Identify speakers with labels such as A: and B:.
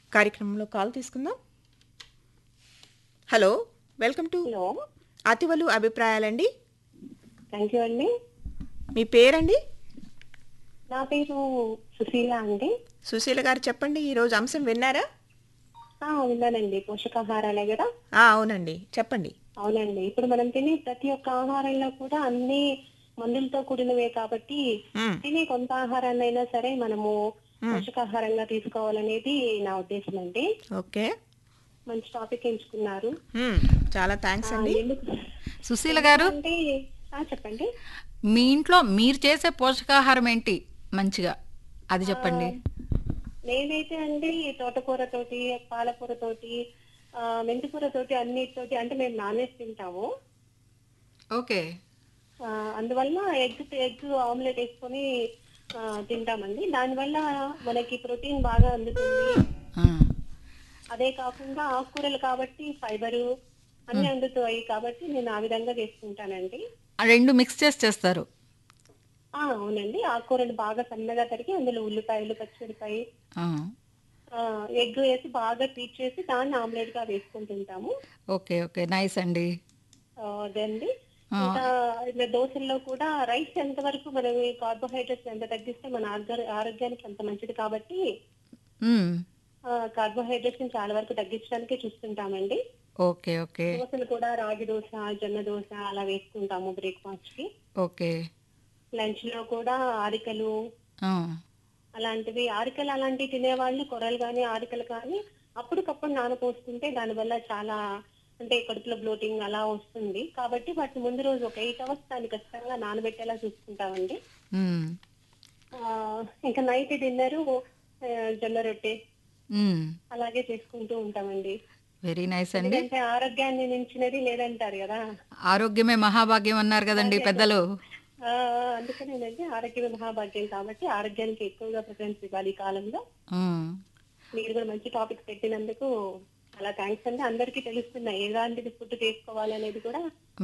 A: కార్యక్రమంలో కాల్ తీసుకుందాం hello welcome to
B: hello
A: అతివలు అభిప్రాయాలండి
B: థ్యాంక్ యూ అండి
A: మీ పేరండి
B: నా పేరు సుశీల అండి
A: సుశీల గారు చెప్పండి ఈరోజు అంశం విన్నారా
B: ఆ, విన్నానండి పోషకాహారాలే కదా
A: ఆ, అవునండి చెప్పండి
B: అవునండి ఇప్పుడు మనం తినే ప్రతి ఒక్క ఆహారంలో కూడా అన్ని మందులతో కూడినవే కాబట్టి
A: మ్మ్.
B: తినే కొంత ఆహారాన్ని అయినా సరే మనము పోషకాహారంగా తీసుకోవాలనేది నా ఉద్దేశం అండి
A: ఓకే
B: మంచి టాపిక్ ఎంచుకున్నారు
A: మ్మ్. చాలా థ్యాంక్స్
B: ఆ,
A: అండి
B: ఎందుకు
C: సుశీల గారు
B: అంటే ఆ, చెప్పండి
C: మీ ఇంట్లో మీరు చేసే పోషకాహారం ఏంటి మంచిగా అది చెప్పండి
B: నేనైతే అండి తోటకూర తోటి పాలకూర తోటి ఆ, మెంతికూర తోటి అన్నిటితోటి అంటే మేము నాన్ వెజ్ తింటాము
C: ఓకే
B: ఆ, అందువల్ల ఎగ్ ఎగ్ ఆమ్లెట్ వేసుకొని ఆ, తింటామండి దానివల్ల మనకి ప్రోటీన్ బాగా అందుతుంది
C: ఆ,
B: అదే కాకుండా ఆకుకూరలు కాబట్టి ఫైబరు అన్ని అందుతాయి కాబట్టి నేను ఆ విధంగా చేసుకుంటానండి
C: ఆ రెండు మిక్స్ చేసి చేస్తారు
B: ఆ, అవునండి ఆకుకూరలు బాగా సన్నగా తరిగి అందులో ఉల్లిపాయలు పచ్చిమిరపాయ
C: ఆ,
B: ఎగ్ వేసి బాగా పీట్ చేసి దాన్ని ఆమ్లెట్ గా వేసుకొని తింటాము
C: ఓకే ఓకే నైస్ అండి
B: ఆ, అదండి ఇంకా ఇలా దోశల్లో కూడా రైస్ ఎంత వరకు మనం కార్బోహైడ్రేట్స్ ఎంత తగ్గిస్తే మన ఆర్గ- ఆరోగ్యానికి అంత మంచిది కాబట్టి
C: మ్మ్.
B: కార్బోహైడ్రేట్స్ ని చాలా వరకు తగ్గించడానికి చూస్తుంటామండి
C: ఓకే ఓకే
B: దోశలు కూడా రాగి దోశ జొన్న దోశ అలా వేసుకుంటాము బ్రేక్ఫాస్ట్ కి
C: ఓకే
B: లంచ్ లో కూడా ఆరికలు
C: ఆ,
B: అలాంటివి ఆరికలు అలాంటివి తినేవాళ్ళు కొరలు కానీ ఆరికలు కానీ అప్పటికప్పుడు నానపోసుకుంటే దానివల్ల చాలా అంటే కడుపులో బ్లోటింగ్ అలా వస్తుంది కాబట్టి వాటిని ముందు రోజు ఒక ఎయిట్ అవర్స్ దాన్ని ఖచ్చితంగా నానబెట్టేలా చూసుకుంటామండి
C: మ్మ్.
B: ఆ, ఇంకా నైట్ డిన్నర్ జొన్న రొట్టె
C: మ్మ్.
B: అలాగే చేసుకుంటూ ఉంటామండి
C: వెరీ నైస్ అండి
B: ఎందుకంటే ఆరోగ్యాన్ని మించినది లేదంటారు కదా
C: ఆరోగ్యమే మహాభాగ్యం అన్నారు కదండి పెద్దలు
B: ఆ, అందుకనేనండి ఆరోగ్యమే మహాభాగ్యం కాబట్టి ఆరోగ్యానికి ఎక్కువగా ప్రిఫరెన్స్ ఇవ్వాలి ఈ కాలంలో
C: మ్మ్.
B: మీరు కూడా మంచి టాపిక్ పెట్టినందుకు చాలా థ్యాంక్స్ అండి అందరికీ తెలుస్తున్నాయి ఎలాంటిది ఫుడ్ తీసుకోవాలి అనేది కూడా